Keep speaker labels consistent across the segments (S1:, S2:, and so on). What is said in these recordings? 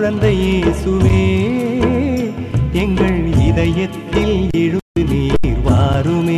S1: குழந்தை இயேசுவே எங்கள் இதயத்தில் எழுந்து நீர் வாருமே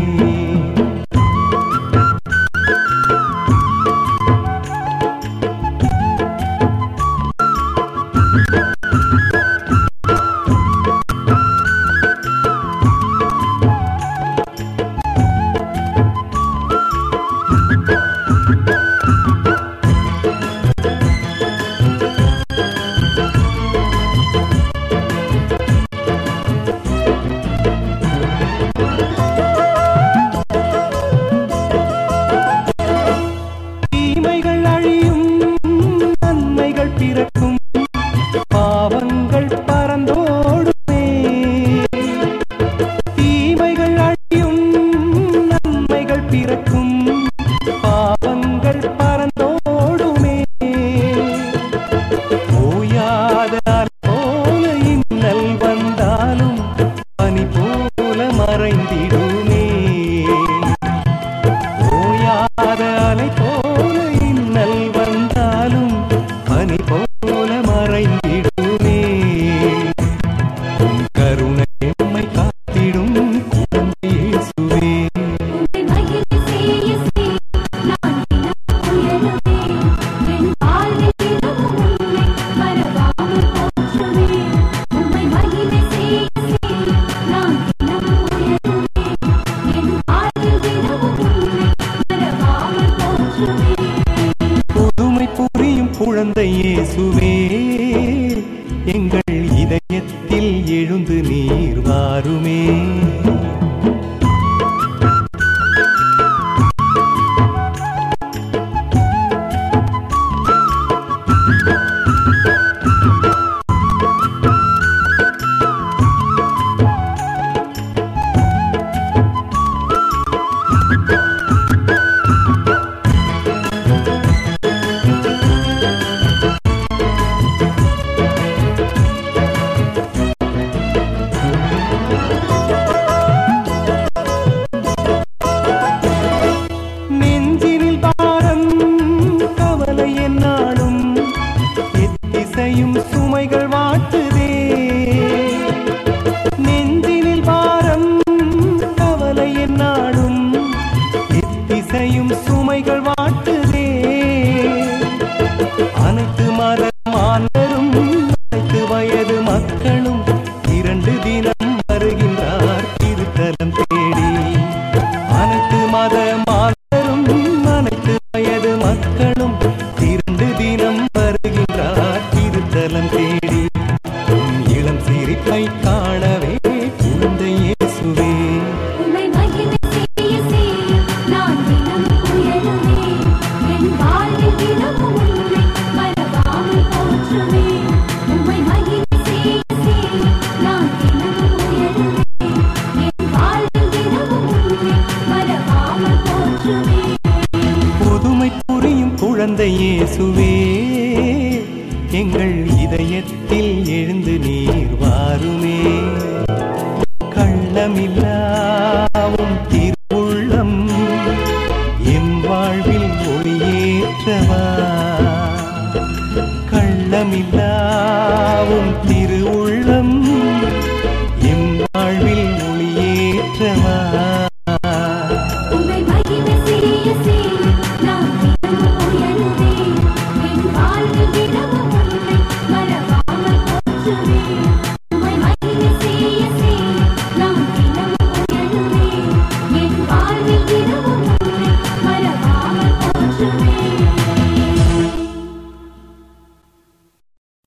S1: தீமைகள் அழியும் நன்மைகள் பிறக்கும் பாவங்கள் பறந்தோடுமே தீமைகள் அழியும் நன்மைகள் பிறக்கும் பாவங்கள் பறந்தோடுமே ஓயாத அலை போல இன்னல் வந்தாலும் பனி போல மறைந்திடுமே ஓயாத அலை போல இன்னல் வந்தாலும் பனி போல மறைந்திடுமே உன் கருணை எம்மை காத்திடும் குழந்தை இயேசுவே
S2: உம்மை மகிழ செய்ய செய் நான் தினம் உயருவே என் வாழ்வில் தினமும் உம்மை மறவாமல் போற்றுவேன் உம்மை மகிழ செய்ய செய் நான் தினம் உயருவே என் வாழ்வில் தினமும் உம்மை மறவாமல் போற்றுவேன்
S1: புதுமை புரியும் குழந்தை இயேசுவே எங்கள் இதயத்தில் எழுந்து நீர் வாருமே நெஞ்சினில் பாரம் கவலை என்னாலும் எத்திசையும் சுமைகள் வாட்டுதே நெஞ்சினில் பாரம் கவலை என்னாலும் எத்திசையும் சுமைகள் வாட்டுதே அனைத்து மத மாந்தரும் அனைத்து வயது மக்களும் இரண்டு தினம் வருகின்றார் திருத்தலம் தேடி அனைத்து மத மாந்தரும் அனைத்து வயது மக்களும் இரண்டு தினம் வருகின்றார் திருத்தலம் தேடி உன் இளம் சிரிப்பை காணவே குழந்தை இயேசுவே
S2: உம்மை மகிழ செய்ய செய் நான் தினம் உயருவே என் வாழ்வில் தினமும் உம்மை மறவாமல் போற்றுவேன் உம்மை மகிழ செய்ய செய் நான் தினம் உயருவே என் வாழ்வில் தினமும் உம்மை மறவாமல் போற்றுவேன்
S1: புதுமை புரியும் குழந்தை இயேசுவே எங்கள் இதயத்தில் எழுந்து நீர் வாருமே கள்ளமில்லாவும் திருவுள்ளம் எம் வாழ்வில் ஒளியேற்றவா கள்ளமில்லாவும் திருவுள்ளம் எம் வாழ்வில் ஒளியேற்றவா